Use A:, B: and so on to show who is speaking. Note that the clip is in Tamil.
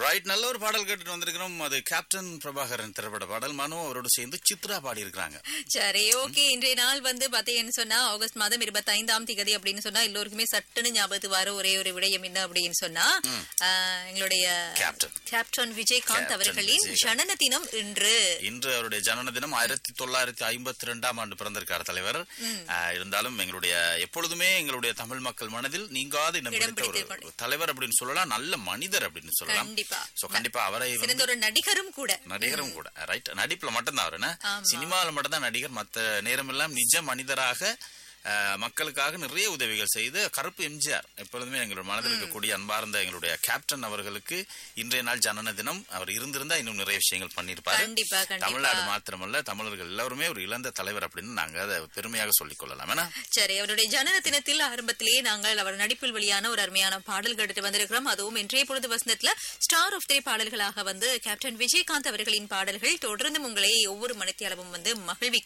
A: ரைட் நல்ல ஒரு பாடல் கேட்டுட்டு வந்திருக்கிறோம் அது கேப்டன் பிரபாகரன் திரைப்பட பாடல் மனு அவரோட சேர்ந்து சித்ரா பாடி இருக்கிறாங்க
B: சரி ஓகே இன்றைய நாள் வந்து பாத்தீங்கன்னு சொன்னா ஆகஸ்ட் மாதம் இருபத்தி ஐந்தாம் திகதி அப்படின்னு சொன்னா எல்லோருக்குமே சட்டுன்னு ஞாபகத்துக்கு வர ஒரே ஒரு விடயம் என்ன அப்படின்னு சொன்னா ஆஹ், எங்களுடைய
A: கேப்டன்.
B: கேப்டன் விஜயகாந்த்
A: கேப்டன்
B: அவர்களின்
A: விஜயகாந்த்.
B: ஜனன தினம் இன்று
A: இன்று அவருடைய ஜனன தினம் ஆயிரத்தி தொள்ளாயிரத்தி ஐம்பத்தி ரெண்டாம் ஆண்டு பிறந்திருக்கார் தலைவர் ஆஹ், இருந்தாலும் எங்களுடைய எப்பொழுதுமே எங்களுடைய தமிழ் மக்கள் மனதில் நீங்காத இடம்
B: இடம்
A: பிடித்த ஒரு
B: பிடித்து
A: தலைவர் அப்படின்னு சொல்லலாம் நல்ல மனிதர் அப்படின்னு சொல்லலாம்
B: கண்டிப்பா.
A: சோ கண்டிப்பா அவரை வந்து
B: சிறந்த ஒரு நடிகரும் கூட
A: நடிகரும் கூட ரைட் நடிப்புல மட்டும்தான் அவரு என்ன?
B: ஆமா.
A: சினிமாவில் மட்டும்தான் நடிகர் மத்த நேரமெல்லாம் நிஜ மனிதராக அஹ், மக்களுக்காக நிறைய உதவிகள் செய்து கருப்பு எம்ஜிஆர் எப்பொழுதுமே எங்களுடைய மனதில் இருக்கக்கூடிய அன்பார்ந்த எங்களுடைய கேப்டன் அவர்களுக்கு இன்றைய நாள் ஜனன தினம் அவர் இருந்திருந்தா இன்னும் நிறைய விஷயங்கள் பண்ணியிருப்பாரு
B: கண்டிப்பா, கண்டிப்பா.
A: தமிழ்நாடு மாத்திரமல்ல தமிழர்கள் எல்லாருமே ஒரு இழந்த தலைவர் அப்படின்னு நாங்க அதை பெருமையாக சொல்லிக் கொள்ளலாம் ஏன்னா
B: சரி அவருடைய ஜனன தினத்தில் ஆரம்பத்திலேயே நாங்கள் அவர் நடிப்பில் வெளியான ஒரு அருமையான பாடல் கேட்டுட்டு வந்திருக்கிறோம் அதுவும் இன்றைய பொழுது வசந்தத்துல ஸ்டார் ஆஃப் த்ரீ பாடல்களாக வந்து கேப்டன் விஜயகாந்த் அவர்களின் பாடல்கள் தொடர்ந்து உங்களை ஒவ்வொரு மணித்தியாலமும் வந்து மகிழ்விக்கும்